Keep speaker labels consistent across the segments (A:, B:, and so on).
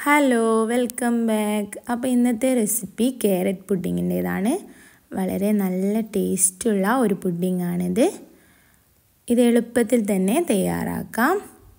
A: hello welcome back അപ്പോൾ ഇന്നത്തെ recipe carrot പുഡിങ്ങിൻ്റേതാണ് വളരെ നല്ല ടേസ്റ്റുള്ള ഒരു പുഡിങ്ങാണിത് ഇത് എളുപ്പത്തിൽ തന്നെ തയ്യാറാക്കാം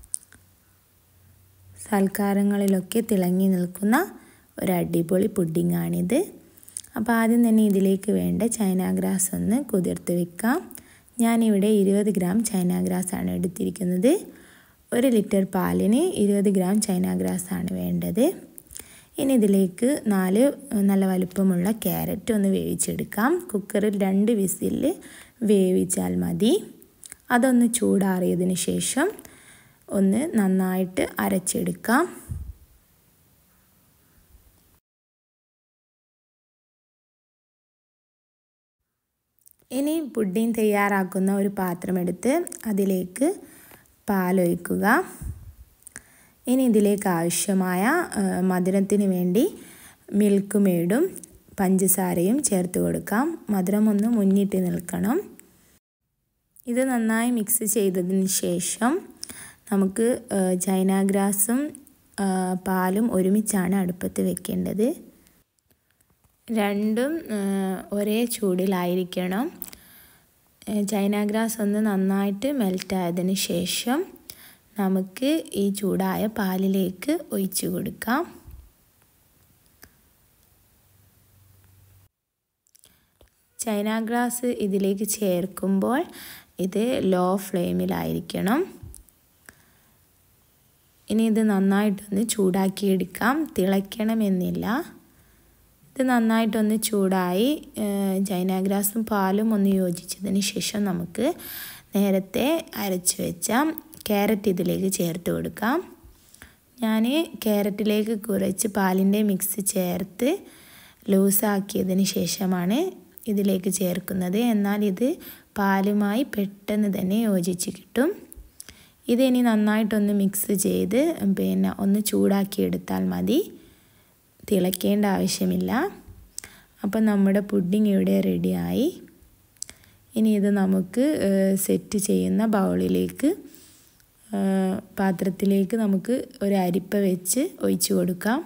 A: സൽക്കാരങ്ങളിലൊക്കെ തിളങ്ങി നിൽക്കുന്ന ഒരു അടിപൊളി പുഡിങ്ങാണിത് അപ്പോൾ ആദ്യം തന്നെ ഇതിലേക്ക് വേണ്ട ചൈന ഗ്രാസ് ഒന്ന് കുതിർത്ത് വെക്കാം ഞാനിവിടെ ഇരുപത് ഗ്രാം ചൈന ഗ്രാസ് ആണ് എടുത്തിരിക്കുന്നത് ഒരു ലിറ്റർ പാലിന് ഇരുപത് ഗ്രാം ചൈന ഗ്രാസ് ആണ് വേണ്ടത് ഇനി ഇതിലേക്ക് നാല് നല്ല വലുപ്പമുള്ള ക്യാരറ്റ് ഒന്ന് വേവിച്ചെടുക്കാം കുക്കറിൽ രണ്ട് വിസിൽ വേവിച്ചാൽ മതി അതൊന്ന് ചൂടാറിയതിന് ശേഷം ഒന്ന് നന്നായിട്ട് അരച്ചെടുക്കാം ഇനി പുഡിംഗ് തയ്യാറാക്കുന്ന ഒരു പാത്രമെടുത്ത് അതിലേക്ക് പാലൊഴിക്കുക ഇനി ഇതിലേക്ക് ആവശ്യമായ മധുരത്തിന് വേണ്ടി മിൽക്ക് മേഡും പഞ്ചസാരയും ചേർത്ത് കൊടുക്കാം മധുരം ഒന്ന് മുന്നിട്ട് നിൽക്കണം ഇത് നന്നായി മിക്സ് ചെയ്തതിന് ശേഷം നമുക്ക് ചൈന ഗ്രാസും പാലും ഒരുമിച്ചാണ് അടുപ്പത്ത് വെക്കേണ്ടത് രണ്ടും ഒരേ ചൂടിലായിരിക്കണം ചൈന ഗ്രാസ് ഒന്ന് നന്നായിട്ട് മെൽറ്റായതിന് ശേഷം നമുക്ക് ഈ ചൂടായ പാലിലേക്ക് ഒഴിച്ചു കൊടുക്കാം ചൈന ഗ്രാസ് ഇതിലേക്ക് ചേർക്കുമ്പോൾ ഇത് ലോ ഫ്ലെയിമിലായിരിക്കണം ഇനി ഇത് നന്നായിട്ടൊന്ന് ചൂടാക്കിയെടുക്കാം തിളയ്ക്കണമെന്നില്ല ഇത് നന്നായിട്ടൊന്ന് ചൂടായി ചൈന ഗ്രാസും പാലും ഒന്ന് യോജിച്ചതിന് ശേഷം നമുക്ക് നേരത്തെ അരച്ച് വെച്ച ക്യാരറ്റ് ഇതിലേക്ക് ചേർത്ത് കൊടുക്കാം ഞാൻ ക്യാരറ്റിലേക്ക് കുറച്ച് പാലിൻ്റെ മിക്സ് ചേർത്ത് ലൂസാക്കിയതിന് ശേഷമാണ് ഇതിലേക്ക് ചേർക്കുന്നത് എന്നാൽ ഇത് പാലുമായി പെട്ടെന്ന് തന്നെ യോജിച്ച് കിട്ടും ഇതിനി നന്നായിട്ടൊന്ന് മിക്സ് ചെയ്ത് പിന്നെ ഒന്ന് ചൂടാക്കിയെടുത്താൽ മതി തിളയ്ക്കേണ്ട ആവശ്യമില്ല അപ്പം നമ്മുടെ പുഡിംഗ് ഇവിടെ റെഡിയായി ഇനി ഇത് നമുക്ക് സെറ്റ് ചെയ്യുന്ന ബൗളിലേക്ക് പാത്രത്തിലേക്ക് നമുക്ക് ഒരു അരിപ്പ വെച്ച് ഒഴിച്ചു കൊടുക്കാം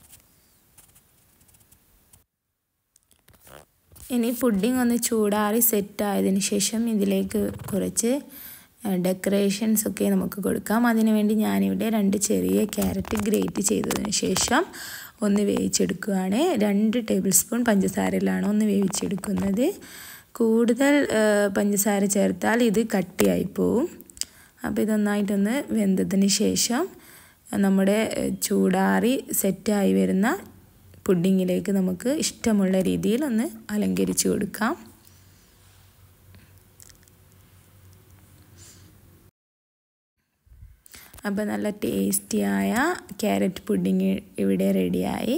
A: ഇനി പുഡിംഗ് ഒന്ന് ചൂടാറി സെറ്റായതിന് ശേഷം ഇതിലേക്ക് കുറച്ച് ഡെക്കറേഷൻസ് ഒക്കെ നമുക്ക് കൊടുക്കാം അതിനുവേണ്ടി ഞാനിവിടെ രണ്ട് ചെറിയ ക്യാരറ്റ് ഗ്രേറ്റ് ചെയ്തതിന് ശേഷം ഒന്ന് വേവിച്ചെടുക്കുകയാണ് രണ്ട് ടേബിൾ സ്പൂൺ പഞ്ചസാരയിലാണ് ഒന്ന് വേവിച്ചെടുക്കുന്നത് കൂടുതൽ പഞ്ചസാര ചേർത്താൽ ഇത് കട്ടിയായി പോവും അപ്പോൾ ഇതൊന്നായിട്ടൊന്ന് വെന്തതിന് ശേഷം നമ്മുടെ ചൂടാറി സെറ്റായി വരുന്ന പുഡിങ്ങിലേക്ക് നമുക്ക് ഇഷ്ടമുള്ള രീതിയിൽ ഒന്ന് അലങ്കരിച്ച് കൊടുക്കാം അപ്പോൾ നല്ല ടേസ്റ്റിയായ ക്യാരറ്റ് പുഡിങ് ഇവിടെ റെഡിയായി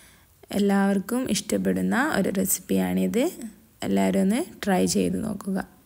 A: എല്ലാവർക്കും ഇഷ്ടപ്പെടുന്ന ഒരു റെസിപ്പിയാണിത് എല്ലാവരും ഒന്ന് ട്രൈ ചെയ്ത് നോക്കുക